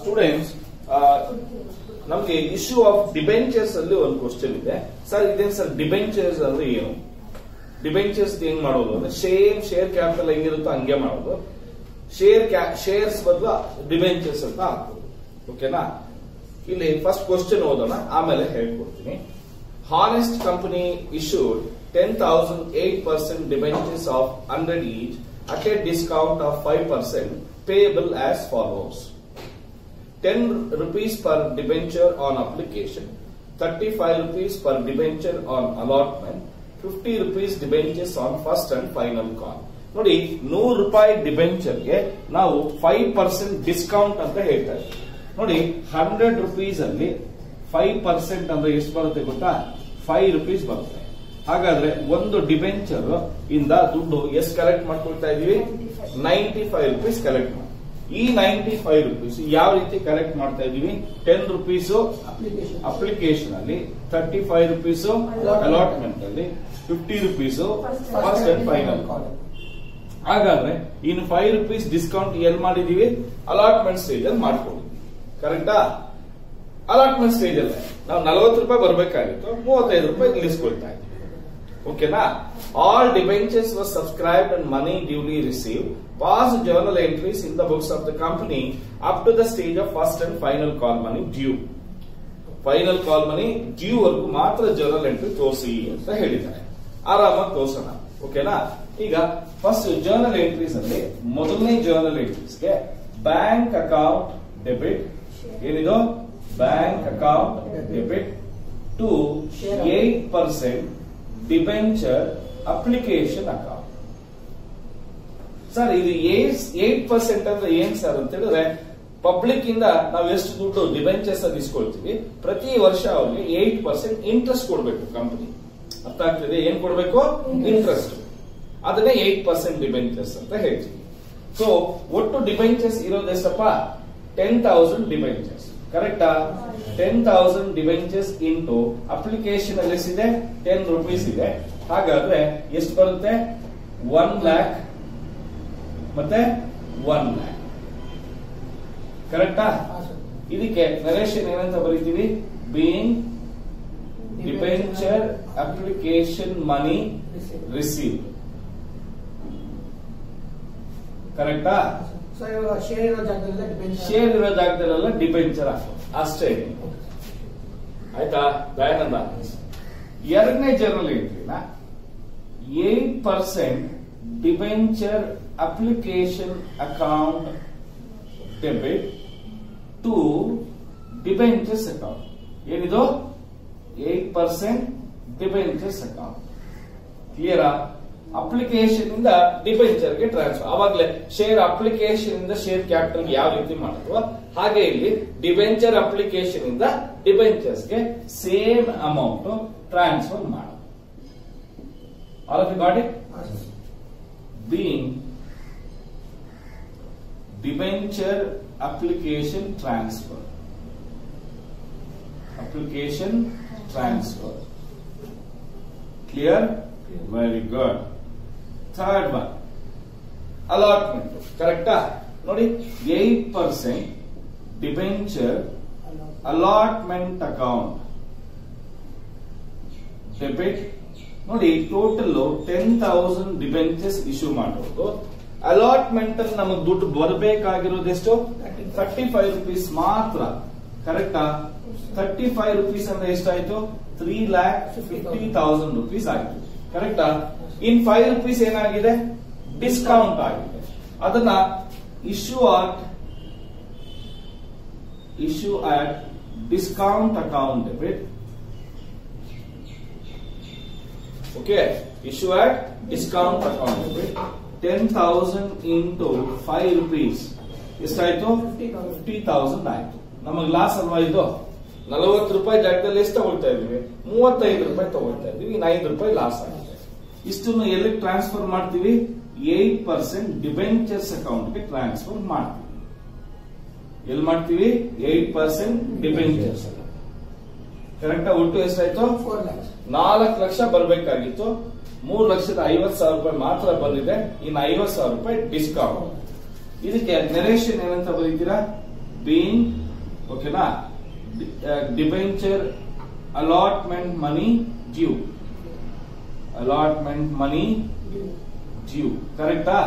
Students ನಮ್ಗೆ issue of debentures ಅಲ್ಲಿ ಒಂದು ಕ್ವಶನ್ ಇದೆ ಸರ್ ಇದೇನ್ ಸರ್ ಡಿಬೆಂಚರ್ಸ್ ಅಂದ್ರೆ ಏನು ಡಿಬೆಂಚರ್ಸ್ ಹೆಂಗ್ ಮಾಡೋದು ಅಂದ್ರೆ ಸೇಮ್ ಶೇರ್ ಕ್ಯಾಪಿಟಲ್ ಹೆಂಗಿರುತ್ತೋ ಹಂಗೆ ಮಾಡೋದು ಶೇರ್ ಶೇರ್ಸ್ ಬದಲು ಡಿಬೆಂಚರ್ಸ್ ಅಂತ ಹಾಕೋದು ಓಕೆನಾ ಇಲ್ಲಿ ಫಸ್ಟ್ ಕ್ವಶನ್ ಓದೋಣ ಆಮೇಲೆ ಹೇಳ್ಕೊಡ್ತೀನಿ honest company issued ten thousand eight percent debentures of hundred each at a discount of five percent payable as follows 10 rupees per debenture on application, 35 rupees per debenture on allotment, 50 rupees debentures on first and final call. ನೋಡಿ ನೂರು ರೂಪಾಯಿ ಡಿಬೆಂಚರ್ಗೆ ನಾವು five percent discount ಅಂತ ಹೇಳ್ತಾ ಇದ್ದೀವಿ ನೋಡಿ hundred rupees ಅಲ್ಲಿ five percent ಅಂದ್ರೆ ಎಷ್ಟು ಬರುತ್ತೆ ಗೊತ್ತಾ ಫೈವ್ ರುಪೀಸ್ ಬರುತ್ತೆ ಹಾಗಾದ್ರೆ ಒಂದು ಡಿಬೆಂಚರ್ ಇಂದ ದುಡ್ಡು ಎಷ್ಟು ಕಲೆಕ್ಟ್ ಮಾಡ್ಕೊಳ್ತಾ ಇದೀವಿ ನೈಂಟಿ ಫೈವ್ ರುಪೀಸ್ ಕಲೆಕ್ಟ್ ಮಾಡಿ ಈ ನೈಂಟಿ ಫೈವ್ ರುಪೀಸ್ ಯಾವ ರೀತಿ ಕಲೆಕ್ಟ್ ಮಾಡ್ತಾ ಇದೀವಿ ಟೆನ್ ರುಪೀಸ್ ಅಪ್ಲಿಕೇಶನ್ ಅಪ್ಲಿಕೇಶನ್ ಅಲ್ಲಿ ತರ್ಟಿ ಫೈವ್ ರುಪೀಸ್ ಅಲಾಟ್ಮೆಂಟ್ ಅಲ್ಲಿ fifty rupees first and final ಹಾಗಾದ್ರೆ ಇನ್ನು ಫೈವ್ ರುಪೀಸ್ ಡಿಸ್ಕೌಂಟ್ ಎಲ್ಲಿ ಮಾಡಿದೀವಿ ಅಲಾಟ್ಮೆಂಟ್ ಸ್ಟೇಜ್ ಅಲ್ಲಿ ಮಾಡ್ಕೊಂಡಿದ್ವಿ ಕರೆಕ್ಟಾ ಅಲಾಟ್ಮೆಂಟ್ ಸ್ಟೇಜ್ ಅಲ್ಲೇ ನಾವು ನಲವತ್ತು ರೂಪಾಯಿ ಬರಬೇಕಾಗಿತ್ತು ಮೂವತ್ತೈದು ರೂಪಾಯಿ ನಿಲ್ಲಿಸ್ಕೊಳ್ತಾ ಇದ್ವಿ ಓಕೆನಾ all debentures were subscribed and money duly receive pass journal entries in the books of the company up to the stage of first and final call money due final call money due ವರ್ಗೂ ಮಾತ್ರ journal entry ತೋರಿಸಿ ಅಂತ ಹೇಳಿದ್ದಾರೆ ಆರಾಮಾಗಿ ತೋರ್ಸೋಣ ಓಕೆನಾ ಈಗ first journal entries ಅಲ್ಲಿ ಮೊದಲನೇ ಜರ್ನಲ್ ಎಂಟ್ರೀಸ್ಗೆ ಬ್ಯಾಂಕ್ ಅಕೌಂಟ್ ಡೆಬಿಟ್ ಏನಿದು bank account debit to eight percent debenture application account sir ಇದು ಏಟ್ ಪರ್ಸೆಂಟ್ ಅಂದ್ರೆ ಏನ್ ಸರ್ ಅಂತ ಹೇಳಿದ್ರೆ ಪಬ್ಲಿಕ್ ಇಂದ ನಾವು ಎಷ್ಟು ದುಡ್ಡು ಡಿಬೆಂಚರ್ಸ್ ಅಲ್ಲಿ ಇಸ್ಕೊಳ್ತೀವಿ ಪ್ರತಿ ವರ್ಷ ಅವ್ರಿಗೆ ಏಟ್ ಪರ್ಸೆಂಟ್ ಇಂಟ್ರೆಸ್ಟ್ ಕೊಡಬೇಕು ಕಂಪನಿ ಅರ್ಥ ಆಗ್ತದೆ ಏನ್ ಕೊಡಬೇಕು ಇಂಟ್ರೆಸ್ಟ್ ಅದನ್ನೇ ಏಟ್ ಪರ್ಸೆಂಟ್ ಡಿಬೆಂಚರ್ಸ್ ಅಂತ ಹೇಳ್ತೀವಿ ಸೊ ಒಟ್ಟು ಡಿಬೆಂಚರ್ಸ್ ಇರೋದೆಷ್ಟಪ್ಪ ಟೆನ್ ತೌಸಂಡ್ ಡಿಬೆಂಚರ್ಸ್ ಕರೆಕ್ಟಾ ten thousand debentures into application ಅಲ್ಲಿ ಎಷ್ಟಿದೆ ಟೆನ್ ರುಪೀಸ್ ಇದೆ ಹಾಗಾದ್ರೆ ಎಷ್ಟು ಬರುತ್ತೆ ಒನ್ ಲ್ಯಾಕ್ ಮತ್ತೆ ಒನ್ ಲ್ಯಾಕ್ ಕರೆಕ್ಟಾ ಇದಕ್ಕೆ ನರೇಶನ್ ಏನಂತ ಬರೀತೀವಿ being debenture application money receive ಕರೆಕ್ಟಾ ಸರ್ ಇವಾಗ ಶೇರ್ ಇರೋ ಜಾಗದಲ್ಲ ಡಿಪೆಂಡ್ ಶೇರ್ ಇರೋ ಜಾಗದಲ್ಲೆಲ್ಲ ಡಿಬೆಂಚರ್ ಅಷ್ಟೇ ಆಯ್ತಾ ದಯಾನಂದ ಎರಡನೇ ಜರ್ನಲ್ ಎಂಟ್ರಿನ eight percent debenture application account debit to debentures account ಏನಿದು ಏಟ್ ಪರ್ಸೆಂಟ್ ಡಿಬೆಂಚರ್ಸ್ ಅಕೌಂಟ್ ಕ್ಲಿಯರಾ ಅಪ್ಲಿಕೇಶನ್ ಇಂದ ಡಿಬೆಂಚರ್ ಗೆ ಟ್ರಾನ್ಸ್ಫರ್ ಅವಾಗಲೇ ಶೇರ್ ಅಪ್ಲಿಕೇಶನ್ ಇಂದ ಶೇರ್ ಕ್ಯಾಪಿಟಲ್ ಯಾವ ರೀತಿ ಮಾಡಿದ್ವು ಹಾಗೆ ಇಲ್ಲಿ ಡಿಬೆಂಚರ್ ಅಪ್ಲಿಕೇಶನ್ ಇಂದ ಡಿಬೆಂಚರ್ಸ್ ಗೆ ಸೇಮ್ ಅಮೌಂಟ್ ಟ್ರಾನ್ಸ್ಫರ್ ಮಾಡೋದು all of you got it being debenture application transfer application transfer clear very good third one allotment ಕರೆಕ್ಟಾ ನೋಡಿ eight percent debenture allotment account debit ನೋಡಿ total ten thousand debentures issue ಮಾಡೋದು allotment ಅಲ್ಲಿ ನಮಗೆ ದುಡ್ಡು ಬರಬೇಕಾಗಿರೋದು ಎಷ್ಟು thirty five rupees ಮಾತ್ರ ಕರೆಕ್ಟಾ ಥರ್ಟಿ ಫೈವ್ ರುಪೀಸ್ ಅಂದ್ರೆ ಎಷ್ಟಾಯ್ತು three lakh fifty thousand rupees ಆಯ್ತು ಕರೆಕ್ಟಾ ಇನ್ ಫೈವ್ ರುಪೀಸ್ ಏನಾಗಿದೆ ಡಿಸ್ಕೌಂಟ್ ಆಗಿದೆ ಅದನ್ನ issue at issue at discount account debit okay issue at discount account debit ten thousand into five rupees ಎಷ್ಟಾಯ್ತು ಫಿಫ್ಟಿ ತೌಸಂಡ್ ಆಯ್ತು ನಮಗೆ ಲಾಸ್ ಅಲ್ವಾ ಇದು ನಲವತ್ತು ರೂಪಾಯಿ ಜಾಗದಲ್ಲಿ ಎಷ್ಟು ತಗೊಳ್ತಾ ಇದೀವಿ ಮೂವತ್ತೈದು ರೂಪಾಯಿ ತಗೊಳ್ತಾ ಇದೀವಿ ಇನ್ನು ಐದು ರೂಪಾಯಿ ಲಾಸ್ ಆಗಿದೆ ಇಷ್ಟನ್ನು ಎಲ್ಲಿ ಟ್ರಾನ್ಸ್ಫರ್ ಮಾಡ್ತೀವಿ ಏಟ್ ಪರ್ಸೆಂಟ್ ಡಿಬೆಂಚರ್ಸ್ ಅಕೌಂಟ್ಗೆ ಟ್ರಾನ್ಸ್ಫರ್ ಮಾಡ್ತೀವಿ ಎಲ್ಲಿ ಮಾಡ್ತೀವಿ ಏಟ್ ಪರ್ಸೆಂಟ್ ಡಿಬೆಂಚರ್ಸ್ ಕರೆಕ್ಟ್ ಒಟ್ಟು ಎಷ್ಟಾಯ್ತು ಫೋರ್ ಲ್ಯಾಕ್ಸ್ ನಾಲ್ಕು ಲಕ್ಷ ಬರಬೇಕಾಗಿತ್ತು ಮೂರು ಲಕ್ಷದ ಐವತ್ ಸಾವಿರ ರೂಪಾಯಿ ಮಾತ್ರ ಬಂದಿದೆ ಇನ್ನು ಐವತ್ ಸಾವಿರ ರೂಪಾಯಿ ಡಿಸ್ಕೌಂಟ್ ಇದಕ್ಕೆ ನರೇಶನ್ ಏನಂತ ಬರೀತೀರಾ ಬೀಯಿಂಗ್ ಓಕೆನಾ debenture allotment money due allotment money due ಕರೆಕ್ಟಾ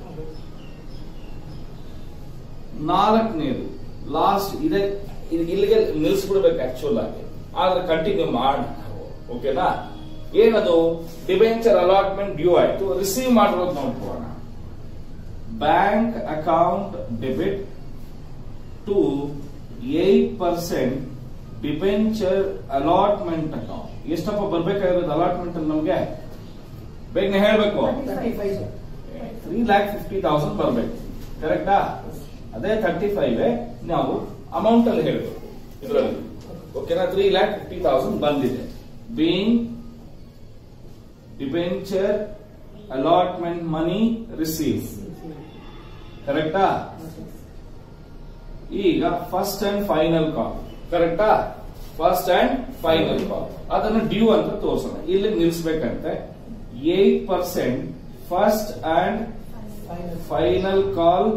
ನಾಲ್ಕನೇದು ಲಾಸ್ಟ್ ಇದೆ ಇದು ಇಲ್ಲಿಗೆ ನಿಲ್ಲಿಸ್ಬಿಡ್ಬೇಕು ಆಕ್ಚುಲ್ ಆಗಿ ಆದ್ರೆ ಕಂಟಿನ್ಯೂ ಮಾಡಿ ಓಕೆನಾ ಏನದು ಡಿಬೆಂಚರ್ ಅಲಾಟ್ಮೆಂಟ್ ಡ್ಯೂ ಆಯ್ತು ರಿಸೀವ್ ಮಾಡಿರೋದು ನೋಡ್ಕೋಣ bank account debit to eight percent debenture allotment account ಎಷ್ಟಪ್ಪ ಬರ್ಬೇಕಾಗಿರೋದು ಅಲಾಟ್ಮೆಂಟ್ ಅಲ್ಲಿ ನಮ್ಗೆ ಬೇಗನೆ ಹೇಳ್ಬೇಕು thirty five sir three lakh fifty thousand ಬರ್ಬೇಕು ಕರೆಕ್ಟಾ ಅದೇ ತರ್ಟಿ ಫೈವ್ ನಾವು ಅಮೌಂಟ್ ಅಲ್ಲಿ ಹೇಳ್ಬೇಕು ಇದರಲ್ಲಿ ಓಕೆನಾ ತ್ರೀ ಲ್ಯಾಕ್ ಫಿಫ್ಟಿ ತೌಸಂಡ್ ಬಂದಿದೆ being debenture allotment money receive ಕರೆಕ್ಟಾ ಈಗ ಫಸ್ಟ್ ಅಂಡ್ ಫೈನಲ್ ಕಾಲ್ ಕರೆಕ್ಟಾ ಫಸ್ಟ್ ಅಂಡ್ ಫೈನಲ್ ಕಾಲ್ ಅದನ್ನು ಡ್ಯೂ ಅಂತ ತೋರಿಸೋಣ ಇಲ್ಲಿ ನಿಲ್ಲಿಸ್ಬೇಕಂತೆ eight percent first and final final call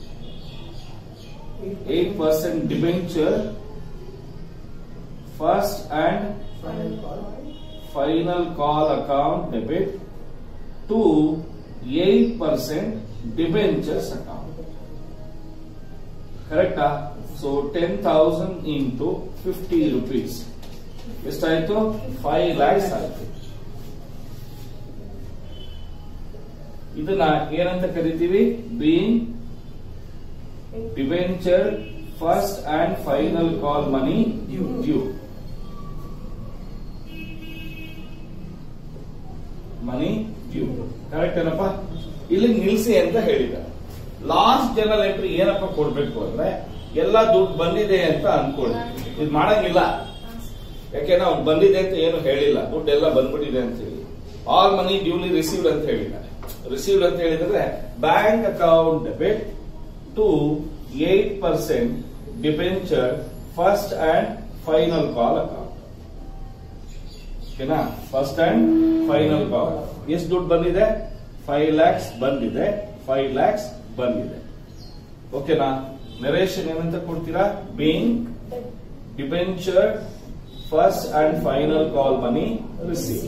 eight percent debenture first and final call final call account debit to eight percent debentures account ಕರೆಕ್ಟಾ so ten thousand into fifty rupees ಎಷ್ಟಾಯ್ತು five lakhs ಆಯ್ತು ಇದನ್ನ ಏನಂತ ಕರಿತೀವಿ being debenture first and final call money Due. Due money due correct ಏನಪ್ಪ ಇಲ್ಲಿ ನಿಲ್ಸಿ ಅಂತ ಹೇಳಿದ ಲಾಸ್ಟ್ ಜನರಲ್ ಎಂಟ್ರಿ ಏನಪ್ಪ ಕೊಡ್ಬೇಕು ಅಂದ್ರೆ ಎಲ್ಲ ದುಡ್ಡು ಬಂದಿದೆ ಅಂತ ಅನ್ಕೊಳ್ಳಿ ಇದು ಮಾಡಂಗಿಲ್ಲ ಯಾಕೆ ನಾವು ಬಂದಿದೆ ಅಂತ ಏನು ಹೇಳಿಲ್ಲ ದುಡ್ಡು ಎಲ್ಲ ಬಂದ್ಬಿಟ್ಟಿದೆ ಅಂತ ಹೇಳಿ ಆಲ್ ಮನಿ ಡ್ಯೂಲಿ ರಿಸೀವ್ಡ್ ಅಂತ ಹೇಳಿದ್ದಾರೆ ರಿಸೀವ್ಡ್ ಅಂತ ಹೇಳಿದ್ರೆ bank account debit to eight percent debenture first and final call account ಓಕೆನಾ ಫಸ್ಟ್ ಅಂಡ್ ಫೈನಲ್ ಕಾಲ್ ಎಷ್ಟು ದುಡ್ಡು ಬಂದಿದೆ ಫೈವ್ ಲ್ಯಾಕ್ಸ್ ಬಂದಿದೆ ಫೈವ್ ಲ್ಯಾಕ್ಸ್ ಬಂದಿದೆ ಓಕೆನಾ ನರೇಶನ್ ಏನಂತ ಕೊಡ್ತೀರಾ being debenture first and final call money receive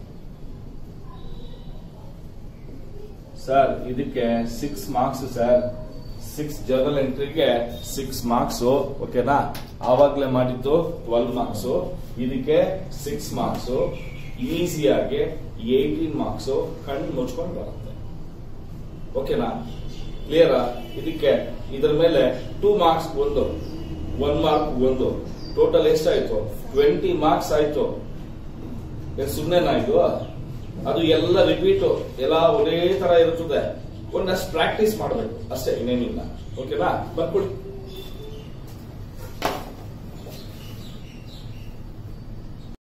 sir ಇದಕ್ಕೆ six marks sir six journal ಎಂಟ್ರಿಗೆ ಸಿಕ್ಸ್ ಮಾರ್ಕ್ಸ್ ಓಕೆನಾ ಆವಾಗ್ಲೇ ಮಾಡಿದ್ದು ಟ್ವೆಲ್ವ್ ಮಾರ್ಕ್ಸ್ ಇದಕ್ಕೆ ಸಿಕ್ಸ್ ಮಾರ್ಕ್ಸ್ ಈಸಿಯಾಗಿ ಏಯ್ಟೀನ್ ಮಾರ್ಕ್ಸ್ ಕಣ್ಣು ಮುಚ್ಕೊಂಡು ಬರುತ್ತೆ ಓಕೆನಾ ಕ್ಲಿಯರಾ ಇದಕ್ಕೆ ಇದ್ರ ಮೇಲೆ ಟೂ ಮಾರ್ಕ್ಸ್ ಒಂದು ಒನ್ ಮಾರ್ಕ್ ಒಂದು ಟೋಟಲ್ ಎಷ್ಟಾಯ್ತು ಟ್ವೆಂಟಿ ಮಾರ್ಕ್ಸ್ ಆಯ್ತು ಏನ್ ಸುಮ್ಮನೆನಾ ಇದು ಅದು ಎಲ್ಲ ರಿಪೀಟ್ ಎಲ್ಲ ಒಂದೇ ತರ ಇರುತ್ತದೆ ಒಂದಷ್ಟು ಪ್ರಾಕ್ಟೀಸ್ ಮಾಡಬೇಕು ಅಷ್ಟೇ ಇನ್ನೇನಿಲ್ಲ ಓಕೆನಾ ಬರ್ಕೊಡಿ